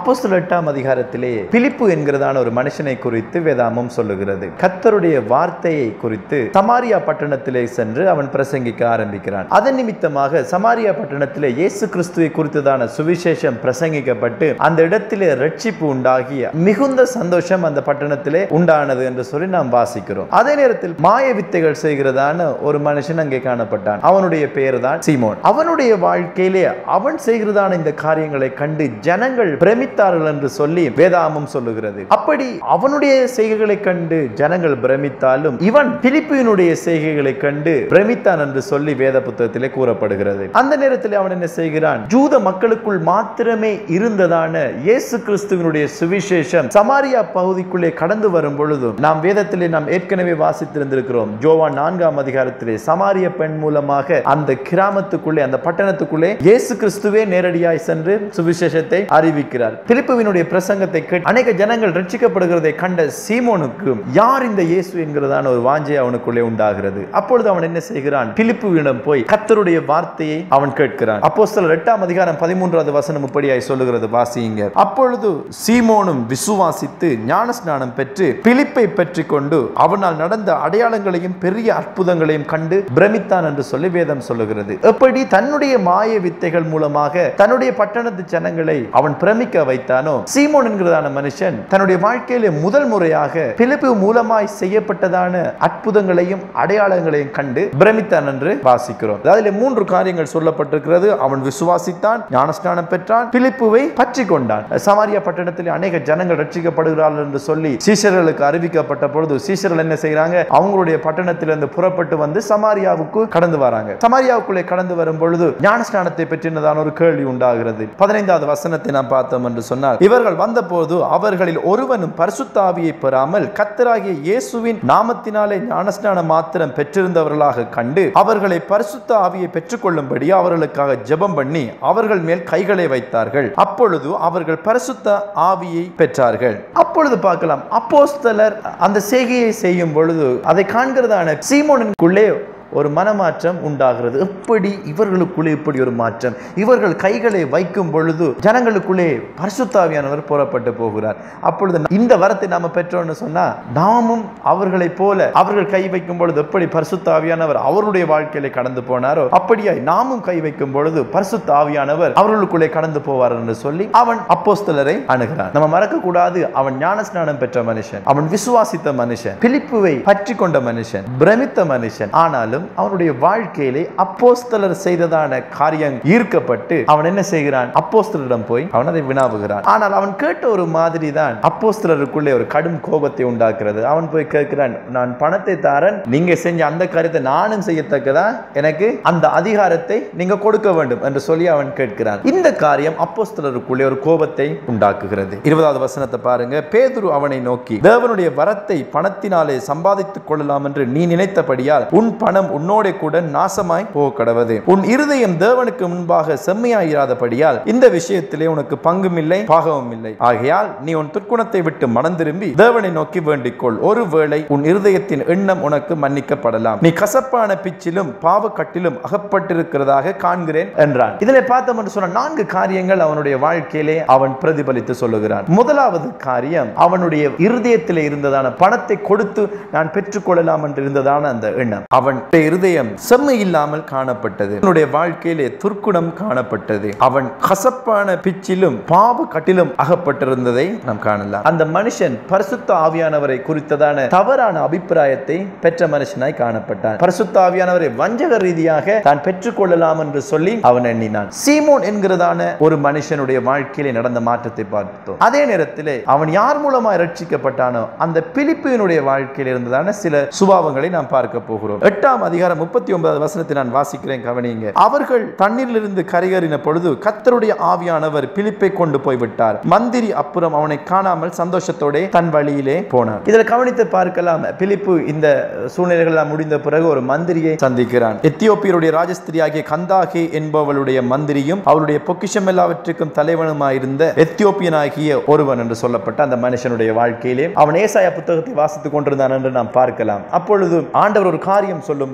அப்போஸ்தலர் எட்டாம் அதிகாரத்திலே பிலிப்பு என்கிறதான ஒரு மனுஷனை குறித்து வேதாமம் சொல்லுகிறது கத்தருடைய வார்த்தையை குறித்து சமாரியா பட்டணத்திலே சென்று அவன் பிரசங்கிக்க ஆரம்பிக்கிறான் அதன் நிமித்தமாக சமாரியா பட்டணத்திலே இயேசு கிறிஸ்துவை குறித்ததான சுவிசேஷம் பிரசங்கிக்கப்பட்டு அந்த இடத்திலே ரட்சிப்பு உண்டாகிய மிகுந்த சந்தோஷம் அந்த பட்டணத்திலே உண்டானது என்று சொல்லி நாம் வாசிக்கிறோம் அதே நேரத்தில் மாய வித்தைகள் செய்கிறதான ஒரு மனுஷன் அங்கே காணப்பட்டான் அவனுடைய பெயர் தான் சீமோன் அவனுடைய வாழ்க்கையிலே அவன் செய்கிறதான இந்த காரியங்களை கண்டு ஜனங்கள் பிரமித்தார்கள் என்று சொல்லி வேதாமம் சொல்லுகிறது அப்படி அவனுடைய செய்கைகளை கண்டு ஜனங்கள் பிரமித்தாலும் இவன் பிலிப்பினுடைய செய்கைகளை கண்டு பிரமித்தான் என்று சொல்லி வேத புத்தகத்திலே கூறப்படுகிறது அந்த நேரத்தில் அவன் என்ன செய்கிறான் ஜூத மக்களுக்குள் மாத்திரமே இருந்ததான இயேசு கிறிஸ்துவினுடைய சுவிசேஷம் சமாரியா பகுதிக்குள்ளே கடந்து வரும் பொழுதும் நாம் வேதத்திலே நாம் ஏற்கனவே வாசித்திருந்திருக்கிறோம் ஜோவான் நான்காம் அதிகாரத்திலே சமாரிய பெண் மூலமாக அந்த கிராமத்துக்குள்ளே அந்த பட்டணத்துக்குள்ளே இயேசு கிறிஸ்துவே நேரடியாய் சென்று சுவிசேஷத்தை அறிவிக்கிறார் பிலிப்புவினுடைய பிரசங்கத்தை கேட்டு அநேக ஜனங்கள் ரட்சிக்கப்படுகிறதை கண்ட சீமோனுக்கு யார் இந்த இயேசு என்கிறதான ஒரு வாஞ்சை அவனுக்குள்ளே உண்டாகிறது அப்பொழுது அவன் என்ன செய்கிறான் பிலிப்புவிடம் போய் கத்தருடைய வார்த்தையை அவன் கேட்கிறான் அப்போஸ்தலர் எட்டாம் அதிகாரம் பதிமூன்றாவது வசனம் இப்படியாய் சொல்லுகிறது வாசியுங்க அப்பொழுது சீமோனும் விசுவாசித்து ஞானஸ்நானம் பெற்று பிலிப்பை பெற்றி கொண்டு அவனால் நடந்த அடையாளங்களையும் பெரிய அற்புதங்களையும் கண்டு பிரமித்தான் என்று சொல்லி வேதம் சொல்லுகிறது எப்படி தன்னுடைய மாய வித்தைகள் மூலமாக தன்னுடைய பட்டணத்து ஜனங்களை அவன் பிரமிக்க வைத்தானோ சீமோன் என்கிறதான மனுஷன் தன்னுடைய வாழ்க்கையிலே முதல் முறையாக பிலிப்பு மூலமாய் செய்யப்பட்டதான அற்புதங்களையும் அடையாளங்களையும் கண்டு பிரமித்தான் என்று வாசிக்கிறோம் அதில் மூன்று காரியங்கள் சொல்லப்பட்டிருக்கிறது அவன் விசுவாசித்தான் ஞானஸ்நானம் பெற்றான் பிலிப்புவை பற்றி கொண்டான் சமாரியா பட்டணத்தில் அநேக ஜனங்கள் ரட்சிக்கப்படுகிறார்கள் என்று சொல்லி சீஷர்களுக்கு அறிவிக்கப்பட்ட பொழுது சீஷர்கள் என்ன செய்யறாங்க அவங்களுடைய பட்டணத்திலிருந்து புறப்பட்டு வந்து சமாரியாவுக்கு கடந்து வராங்க சமாரியாவுக்குள்ளே கடந்து வரும் பொழுது ஞானஸ்நானத்தை பற்றினதான ஒரு கேள்வி உண்டாகிறது பதினைந்தாவது வசனத்தை நாம் பார்த்தோம் என்று சொன்னால் இவர்கள் வந்தபோது அவர்களில் ஒருவனும் பரிசுத்தாவியை பெறாமல் கத்தராகிய இயேசுவின் நாமத்தினாலே ஞானஸ்நானம் மாத்திரம் பெற்றிருந்தவர்களாக கண்டு அவர்களை பரிசுத்த ஆவியை பெற்றுக்கொள்ளும்படி அவர்களுக்காக ஜெபம் பண்ணி அவர்கள் மேல் கைகளை வைத்தார்கள் அப்பொழுது அவர்கள் பரிசுத்த ஆவியை பெற்றார்கள் அப்பொழுது பார்க்கலாம் அப்போஸ்தலர் அந்த செய்கையை செய்யும் பொழுது அதை காண்கிறதான சீமோனுக்குள்ளே ஒரு மனமாற்றம் உண்டாகிறது எப்படி இவர்களுக்குள்ளே இப்படி ஒரு மாற்றம் இவர்கள் கைகளை வைக்கும் பொழுது ஜனங்களுக்குள்ளே பரிசுத்தாவியானவர் புறப்பட்டு போகிறார் அப்பொழுது இந்த வரத்தை நாம பெற்றோம்னு சொன்னா நாமும் அவர்களைப் போல அவர்கள் கை வைக்கும் பொழுது எப்படி பரிசுத்தாவியானவர் அவருடைய வாழ்க்கையில கடந்து போனாரோ அப்படியாய் நாமும் கை வைக்கும் பொழுது பரிசுத்த ஆவியானவர் அவர்களுக்குள்ளே கடந்து போவார் என்று சொல்லி அவன் அப்போஸ்தலரை அணுகிறான் நம்ம மறக்க கூடாது அவன் ஞானஸ்நானம் பெற்ற மனுஷன் அவன் விசுவாசித்த மனுஷன் பிலிப்புவை பற்றி கொண்ட மனுஷன் பிரமித்த மனுஷன் ஆனாலும் அவனுடைய வாழ்க்கையிலே அப்போஸ்தலர் செய்ததான காரியம் ஈர்க்கப்பட்டு அவன் என்ன செய்கிறான் அப்போஸ்தலரிடம் போய் அவன் அதை வினாவுகிறான் ஆனால் அவன் கேட்ட ஒரு மாதிரி தான் அப்போஸ்தலருக்குள்ளே ஒரு கடும் கோபத்தை உண்டாக்குறது அவன் போய் கேட்கிறான் நான் பணத்தை தாரன் நீங்க செஞ்ச அந்த காரியத்தை நானும் செய்யத்தக்கதா எனக்கு அந்த அதிகாரத்தை நீங்க கொடுக்க வேண்டும் என்று சொல்லி அவன் கேட்கிறான் இந்த காரியம் அப்போஸ்தலருக்குள்ளே ஒரு கோபத்தை உண்டாக்குகிறது இருபதாவது வசனத்தை பாருங்க பேதுரு அவனை நோக்கி தேவனுடைய வரத்தை பணத்தினாலே சம்பாதித்துக் கொள்ளலாம் என்று நீ நினைத்தபடியால் உன் பணம் உன்னோட கூட நாசமாய் போக கடவது உன் இருதயம் தேவனுக்கு முன்பாக செம்மையாயிராதபடியால் இந்த விஷயத்திலே உனக்கு பங்கும் இல்லை பாகமும் இல்லை ஆகையால் நீ உன் துர்க்குணத்தை விட்டு மனம் திரும்பி தேவனை நோக்கி வேண்டிக்கொள் ஒருவேளை உன் இருதயத்தின் எண்ணம் உனக்கு மன்னிக்கப்படலாம் நீ கசப்பான பிச்சிலும் பாவக்கட்டிலும் அகப்பட்டிருக்கிறதாக காண்கிறேன் என்றான் இதிலே பார்த்தோம் என்று சொன்ன நான்கு காரியங்கள் அவனுடைய வாழ்க்கையிலே அவன் பிரதிபலித்து சொல்லுகிறான் முதலாவது காரியம் அவனுடைய இருதயத்திலே இருந்ததான பணத்தை கொடுத்து நான் பெற்றுக்கொள்ளலாம் என்று இருந்ததான அந்த எண்ணம் அவன் இருதயம் செம்மை இல்லாமல் காணப்பட்டது அவனுடைய வாழ்க்கையிலே துர்க்குணம் காணப்பட்டது அவன் கசப்பான பிச்சிலும் பாவ கட்டிலும் அகப்பட்டிருந்ததை நாம் காணலாம் அந்த மனுஷன் பரிசுத்த ஆவியானவரை குறித்ததான தவறான அபிப்பிராயத்தை பெற்ற மனுஷனாய் காணப்பட்டான் பரிசுத்த ஆவியானவரை வஞ்சக ரீதியாக தான் பெற்றுக்கொள்ளலாம் என்று சொல்லி அவன் எண்ணினான் சீமோன் என்கிறதான ஒரு மனுஷனுடைய வாழ்க்கையிலே நடந்த மாற்றத்தை பார்த்தோம் அதே நேரத்திலே அவன் யார் மூலமாய் ரட்சிக்கப்பட்டானோ அந்த பிலிப்பினுடைய வாழ்க்கையில் இருந்ததான சில சுபாவங்களை நாம் பார்க்க போகிறோம் எட்டாம் அதிகாரம் முப்பத்தி ஒன்பதாவது வசனத்தை நான் வாசிக்கிறேன் கவனிங்க அவர்கள் தண்ணீரிலிருந்து கரையேறின பொழுது கத்தருடைய ஆவியானவர் பிலிப்பை கொண்டு போய் விட்டார் மந்திரி அப்புறம் அவனை காணாமல் சந்தோஷத்தோட தன் வழியிலே போனான் இதில் கவனித்து பார்க்கலாம் பிலிப்பு இந்த சூழ்நிலைகள் எல்லாம் முடிந்த பிறகு ஒரு மந்திரியை சந்திக்கிறான் எத்தியோப்பியருடைய ராஜஸ்திரியாகிய கந்தாகே என்பவளுடைய மந்திரியும் அவருடைய பொக்கிஷம் எல்லாவற்றுக்கும் தலைவனுமாயிருந்த எத்தியோப்பியனாகிய ஒருவன் என்று சொல்லப்பட்ட அந்த மனுஷனுடைய வாழ்க்கையிலே அவன் ஏசாயா புத்தகத்தை வாசித்துக் கொண்டிருந்தான் என்று நாம் பார்க்கலாம் அப்பொழுது ஆண்டவர் ஒரு காரியம் சொல்லும்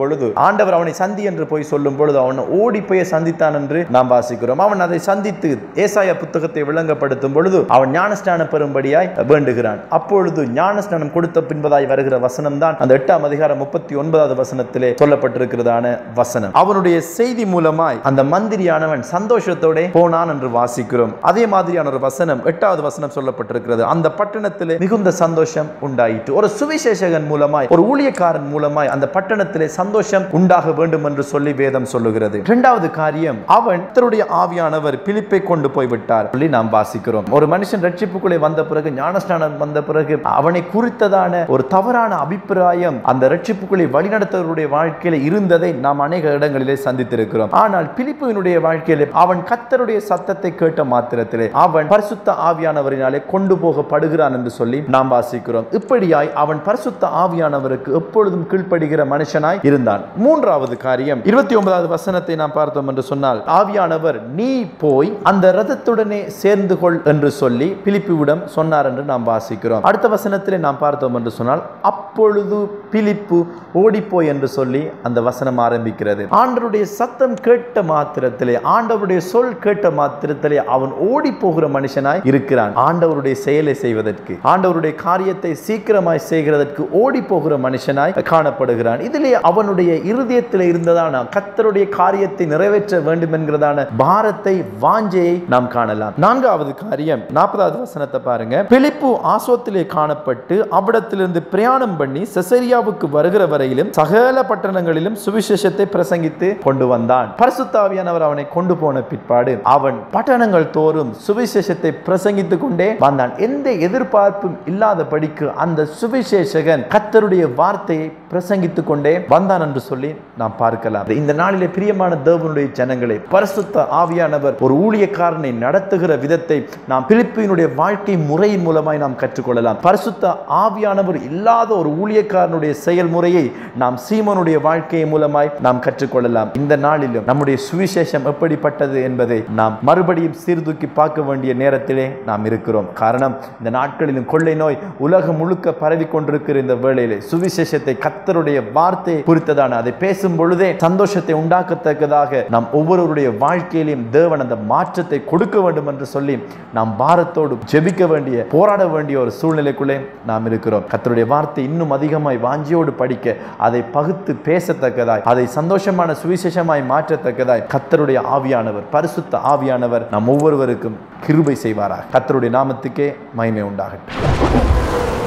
பொழுது ஆண்டவர் அவனை சந்தி என்று போய் சொல்லும் பொழுது அவன் ஓடி போய் சந்தித்தான் என்று நாம் வாசிக்கிறோம் அவன் அதை சந்தித்து ஏசாயா புத்தகத்தை விளங்கப்படுத்தும் பொழுது அவன் ஞானஸ்நானம் பெறும்படியாய் வேண்டுகிறான் அப்பொழுது ஞானஸ்நானம் கொடுத்த பின்பதாய் வருகிற வசனம் தான் அந்த எட்டாம் அதிகாரம் முப்பத்தி ஒன்பதாவது வசனத்திலே சொல்லப்பட்டிருக்கிறதான வசனம் அவனுடைய செய்தி மூலமாய் அந்த மந்திரியானவன் சந்தோஷத்தோட போனான் என்று வாசிக்கிறோம் அதே மாதிரியான ஒரு வசனம் எட்டாவது வசனம் சொல்லப்பட்டிருக்கிறது அந்த பட்டணத்திலே மிகுந்த சந்தோஷம் உண்டாயிற்று ஒரு சுவிசேஷகன் மூலமாய் ஒரு ஊழியக்காரன் மூலமாய் அந்த பட்டணத்திலே சந்தோஷம் உண்டாக வேண்டும் என்று சொல்லி வேதம் சொல்லுகிறது இரண்டாவது காரியம் அவன் தன்னுடைய ஆவியானவர் பிலிப்பை கொண்டு போய் விட்டார் சொல்லி நாம் வாசிக்கிறோம் ஒரு மனுஷன் ரட்சிப்புக்குள்ளே வந்த பிறகு ஞானஸ்நானம் வந்த பிறகு அவனை குறித்ததான ஒரு தவறான அபிப்பிராயம் அந்த ரட்சிப்புக்குள்ளே வழிநடத்தவருடைய வாழ்க்கையில இருந்ததை நாம் அநேக இடங்களிலே சந்தித்திருக்கிறோம் ஆனால் பிலிப்புவினுடைய வாழ்க்கையிலே அவன் கத்தருடைய சத்தத்தை கேட்ட மாத்திரத்திலே அவன் பரிசுத்த ஆவியானவரினாலே கொண்டு போகப்படுகிறான் என்று சொல்லி நாம் வாசிக்கிறோம் இப்படியாய் அவன் பரிசுத்த ஆவியானவருக்கு எப்பொழுதும் கீழ்ப்படுகிற மனுஷனாய் இருந்தான் மூன்றாவது காரியம் இருபத்தி ஒன்பதாவது வசனத்தை நாம் பார்த்தோம் என்று சொன்னால் ஆவியானவர் நீ போய் அந்த ரதத்துடனே சேர்ந்து கொள் என்று சொல்லி பிலிப்புவிடம் சொன்னார் என்று நாம் வாசிக்கிறோம் அடுத்த வசனத்திலே நாம் பார்த்தோம் என்று சொன்னால் அப்பொழுது பிலிப்பு ஓடிப்போய் என்று சொல்லி அந்த வசனம் ஆரம்பிக்கிறது ஆண்டவருடைய சத்தம் கேட்ட மாத்திரத்திலே ஆண்டவருடைய சொல் கேட்ட மாத்திரத்திலே அவன் ஓடி போகிற மனுஷனாய் இருக்கிறான் ஆண்டவருடைய செயலை செய்வதற்கு ஆண்டவருடைய காரியத்தை சீக்கிரமாய் செய்கிறதற்கு ஓடி போகிற மனுஷனாய் காணப்படுகிறான் இதிலே அவனுடைய இருதயத்தில் இருந்ததான கத்தருடைய காரியத்தை நிறைவேற்ற வேண்டும் என்கிறதான பாரத்தை வாஞ்சையை நாம் காணலாம் நான்காவது காரியம் நாற்பதாவது வசனத்தை பாருங்க பிலிப்பு ஆசோத்திலே காணப்பட்டு அவ்விடத்திலிருந்து பிரயாணம் பண்ணி செசரியாவுக்கு வருகிற வரையிலும் சகல பட்டணங்களிலும் சுவிசேஷத்தை பிரசங்கித்து கொண்டு வந்தான் பரிசுத்தாவியானவர் அவனை கொண்டு போன பிற்பாடு அவன் பட்டணங்கள் தோறும் சுவிசேஷத்தை பிரசங்கித்துக் கொண்டே வந்தான் எந்த எதிர்பார்ப்பும் இல்லாதபடிக்கு அந்த சுவிசேஷகன் கத்தருடைய வார்த்தையை பிரசங்கித்துக் கொண்டே வந்தான் என்று சொல்லி நாம் பார்க்கலாம் இந்த நாளிலே பிரியமான தேவனுடைய ஜனங்களை பரிசுத்த ஆவியானவர் ஒரு ஊழியக்காரனை நடத்துகிற விதத்தை நாம் பிலிப்பினுடைய வாழ்க்கை முறையின் மூலமாய் நாம் கற்றுக்கொள்ளலாம் பரிசுத்த ஆவியானவர் இல்லாத ஒரு ஊழியக்காரனுடைய செயல்முறையை நாம் சீமனுடைய வாழ்க்கை மூலமாய் நாம் கற்றுக்கொள்ளலாம் இந்த நாளிலும் நம்முடைய சுவிசேஷம் எப்படிப்பட்டது என்பதை நாம் மறுபடியும் சீர்தூக்கி பார்க்க வேண்டிய நேரத்திலே நாம் இருக்கிறோம் காரணம் இந்த நாட்களிலும் கொள்ளை நோய் உலகம் முழுக்க பரவி கொண்டிருக்கிற இந்த வேளையிலே சுவிசேஷத்தை கத்தருடைய வார்த்தை குறித்ததான அதை பேசும் பொழுதே சந்தோஷத்தை உண்டாக்கத்தக்கதாக நாம் ஒவ்வொருவருடைய வாழ்க்கையிலும் தேவன் அந்த மாற்றத்தை கொடுக்க வேண்டும் என்று சொல்லி நாம் பாரத்தோடு ஜெபிக்க வேண்டிய போராட வேண்டிய ஒரு சூழ்நிலைக்குள்ளே நாம் இருக்கிறோம் கத்தருடைய வார்த்தை இன்னும் அதிகமாய் வாஞ்சியோடு படிக்க அதை பகுத்து பேசத்தக்கதாய் அதை சந்தோஷமான சுவிசேஷமாய் மாற்றத்தக்கதாய் கத்தருடைய ஆவியானவர் பரிசுத்த ஆவியானவர் நம் ஒவ்வொருவருக்கும் கிருபை செய்வாராக கத்தருடைய நாமத்துக்கே மகிமை உண்டாகட்டும்